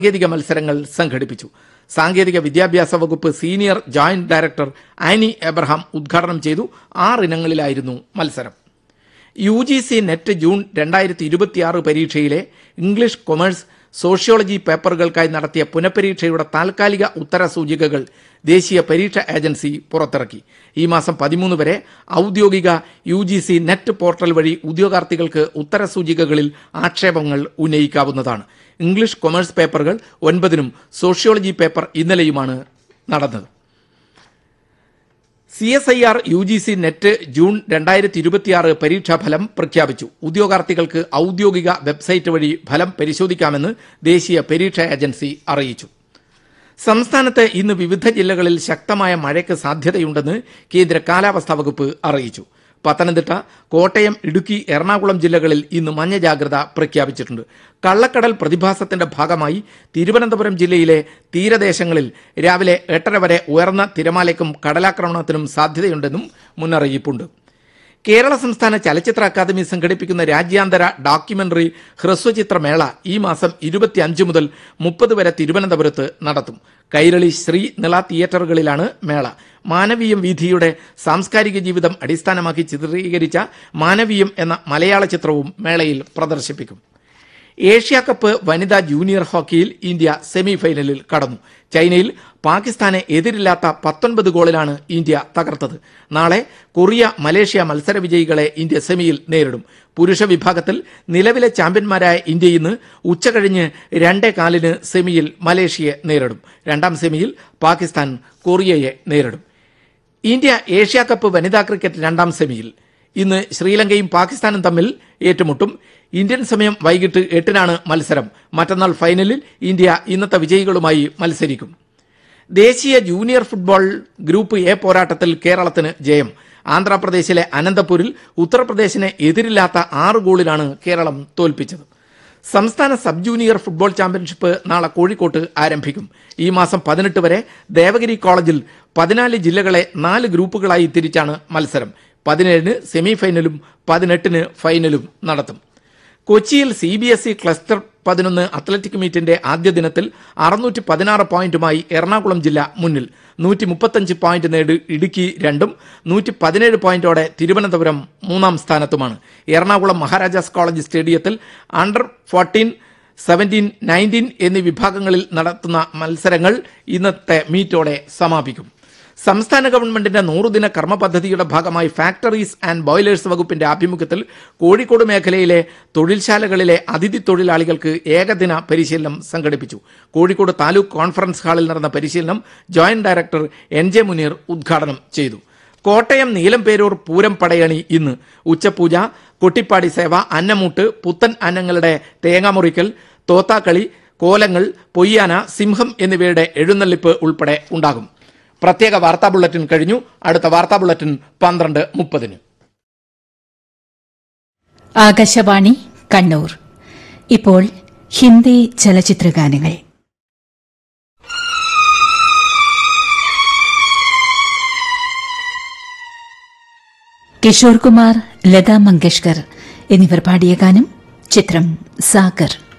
സാങ്കേതിക മത്സരങ്ങൾ സംഘടിപ്പിച്ചു സാങ്കേതിക വിദ്യാഭ്യാസ വകുപ്പ് senior joint director Annie Abraham ഉദ്ഘാടനം ചെയ്തു ആറ് ഇനങ്ങളിലായിരുന്നു മത്സരം U G C NET June രണ്ടായിരത്തി ഇരുപത്തിയാറ് പരീക്ഷയിലെ ഇംഗ്ലീഷ് കൊമേഴ്സ് സോഷ്യോളജി പേപ്പറുകൾക്കായി നടത്തിയ പുനഃപരീക്ഷയുടെ താൽക്കാലിക ഉത്തര സൂചികകൾ ദേശീയ പരീക്ഷ ഏജൻസി പുറത്തിറക്കി ഈ മാസം പതിമൂന്ന് വരെ ഔദ്യോഗിക U G C NET portal വഴി ഉദ്യോഗാർത്ഥികൾക്ക് ഉത്തര സൂചികകളിൽ ആക്ഷേപങ്ങൾ ഉന്നയിക്കാവുന്നതാണ് ഇംഗ്ലീഷ് കൊമേഴ്സ് പേപ്പറുകൾ ഒൻപതിനും സോഷ്യോളജി പേപ്പർ ഇന്നലെയുമാണ് നടന്നത് C S I R U G C NET June രണ്ടായിരത്തി ഇരുപത്തിയാറ് പരീക്ഷാഫലം പ്രഖ്യാപിച്ചു ഉദ്യോഗാർത്ഥികൾക്ക് ഔദ്യോഗിക വെബ്സൈറ്റ് വഴി ഫലം പരിശോധിക്കാമെന്ന് ദേശീയ പരീക്ഷാ ഏജൻസി അറിയിച്ചു സംസ്ഥാനത്ത് ഇന്ന് വിവിധ ജില്ലകളിൽ ശക്തമായ മഴയ്ക്ക് സാധ്യതയുണ്ടെന്ന് കേന്ദ്ര കാലാവസ്ഥാ വകുപ്പ് അറിയിച്ചു പത്തനംതിട്ട കോട്ടയം ഇടുക്കി എറണാകുളം ജില്ലകളിൽ ഇന്ന് മഞ്ഞ ജാഗ്രത പ്രഖ്യാപിച്ചിട്ടുണ്ട് കള്ളക്കടൽ പ്രതിഭാസത്തിന്റെ ഭാഗമായി തിരുവനന്തപുരം ജില്ലയിലെ തീരദേശങ്ങളിൽ രാവിലെ എട്ടര വരെ ഉയർന്ന തിരമാലയ്ക്കും കടലാക്രമണത്തിനും സാധ്യതയുണ്ടെന്നും മുന്നറിയിപ്പുണ്ട് കേരള സംസ്ഥാന ചലച്ചിത്ര അക്കാദമി സംഘടിപ്പിക്കുന്ന രാജ്യാന്തര ഡോക്യുമെന്ററി ഹ്രസ്വചിത്രമേള ഈ മാസം ഇരുപത്തിയഞ്ച് മുതൽ മുപ്പത് വരെ തിരുവനന്തപുരത്ത് നടത്തും കൈരളി ശ്രീ നിള തിയേറ്ററുകളിലാണ് മേള മാനവീയം വീഥിയുടെ സാംസ്കാരിക ജീവിതം അടിസ്ഥാനമാക്കി ചിത്രീകരിച്ച മാനവീയം എന്ന മലയാള ചിത്രവും മേളയിൽ പ്രദർശിപ്പിക്കും ഏഷ്യ കപ്പ് വനിതാ ജൂനിയർ ഹോക്കിയിൽ ഇന്ത്യ സെമി ഫൈനലിൽ കടന്നു ചൈനയിൽ പാകിസ്ഥാനെ എതിരില്ലാത്ത പത്തൊൻപത് ഗോളിലാണ് ഇന്ത്യ തകർത്തത് നാളെ കൊറിയ മലേഷ്യ മത്സര വിജയികളെ ഇന്ത്യ സെമിയിൽ നേരിടും പുരുഷ വിഭാഗത്തിൽ നിലവിലെ ചാമ്പ്യന്മാരായ ഇന്ത്യ ഇന്ന് ഉച്ചകഴിഞ്ഞ് രണ്ടേ കാലിന് സെമിയിൽ മലേഷ്യയെ നേരിടും രണ്ടാം സെമിയിൽ പാകിസ്ഥാൻ കൊറിയയെ നേരിടും ഇന്ത്യ ഏഷ്യ കപ്പ് വനിതാ ക്രിക്കറ്റ് രണ്ടാം സെമിയിൽ ഇന്ന് ശ്രീലങ്കയും പാകിസ്ഥാനും തമ്മിൽ ഏറ്റുമുട്ടും ഇന്ത്യൻ സമയം വൈകിട്ട് എട്ടിനാണ് മത്സരം മറ്റന്നാൾ ഫൈനലിൽ ഇന്ത്യ ഇന്നത്തെ വിജയികളുമായി മത്സരിക്കും ദേശീയ ജൂനിയർ ഫുട്ബോൾ ഗ്രൂപ്പ് എ പോരാട്ടത്തിൽ കേരളത്തിന് ജയം ആന്ധ്രാപ്രദേശിലെ അനന്തപൂരിൽ ഉത്തർപ്രദേശിനെ എതിരില്ലാത്ത ആറ് ഗോളിലാണ് കേരളം തോൽപ്പിച്ചത് സംസ്ഥാന സബ് ജൂനിയർ ഫുട്ബോൾ ചാമ്പ്യൻഷിപ്പ് നാളെ കോഴിക്കോട്ട് ആരംഭിക്കും ഈ മാസം പതിനെട്ട് വരെ ദേവഗിരി കോളേജിൽ പതിനാല് ജില്ലകളെ നാല് ഗ്രൂപ്പുകളായി തിരിച്ചാണ് മത്സരം പതിനേഴിന് സെമി ഫൈനലും പതിനെട്ടിന് ഫൈനലും നടത്തും കൊച്ചിയിൽ C B S E cluster പതിനൊന്ന് അത്ലറ്റിക് മീറ്റിന്റെ ആദ്യ ദിനത്തിൽ അറുന്നൂറ്റി പതിനാറ് പോയിന്റുമായി എറണാകുളം ജില്ല മുന്നിൽ നൂറ്റി മുപ്പത്തഞ്ച് പോയിന്റ് നേടി ഇടുക്കി രണ്ടും നൂറ്റി പതിനേഴ് പോയിന്റോടെ തിരുവനന്തപുരം മൂന്നാം സ്ഥാനത്തുമാണ് എറണാകുളം മഹാരാജാസ് കോളേജ് സ്റ്റേഡിയത്തിൽ അണ്ടർ ഫോർട്ടീൻ സെവൻറ്റീൻ നയൻറ്റീൻ എന്നീ വിഭാഗങ്ങളിൽ നടത്തുന്ന മത്സരങ്ങൾ ഇന്നത്തെ മീറ്റോടെ സമാപിക്കും സംസ്ഥാന ഗവൺമെന്റിന്റെ നൂറുദിന കർമ്മ പദ്ധതിയുടെ ഭാഗമായി ഫാക്ടറീസ് ആൻഡ് ബോയിലേഴ്സ് വകുപ്പിന്റെ ആഭിമുഖ്യത്തിൽ കോഴിക്കോട് മേഖലയിലെ തൊഴിൽശാലകളിലെ അതിഥി തൊഴിലാളികൾക്ക് ഏകദിന പരിശീലനം സംഘടിപ്പിച്ചു കോഴിക്കോട് താലൂക്ക് കോൺഫറൻസ് ഹാളിൽ നടന്ന പരിശീലനം joint director N J Munir ഉദ്ഘാടനം ചെയ്തു കോട്ടയം നീലംപേരൂർ പൂരം പടയണി ഇന്ന് ഉച്ചപൂജ കൊട്ടിപ്പാടി സേവ അന്നമൂട്ട് പുത്തൻ അന്നങ്ങളുടെ തേങ്ങാമുറിക്കൽ തോത്താക്കളി കോലങ്ങൾ പൊയ്യാന സിംഹം എന്നിവയുടെ എഴുന്നള്ളിപ്പ് ഉൾപ്പെടെ ഉണ്ടാകും പ്രത്യേക വാർത്താ ബുള്ളറ്റിൻ കഴിഞ്ഞു അടുത്ത വാർത്താ ബുള്ളറ്റിൻ പന്ത്രണ്ട് മുപ്പതിന് ആകാശവാണി കണ്ണൂർ ഇപ്പോൾ ഹിന്ദി ചലച്ചിത്രഗാനങ്ങൾ കിഷോർ കുമാർ ലതാ മങ്കേഷ്കർ എന്നിവർ പാടിയ ഗാനം ചിത്രം സാഗർ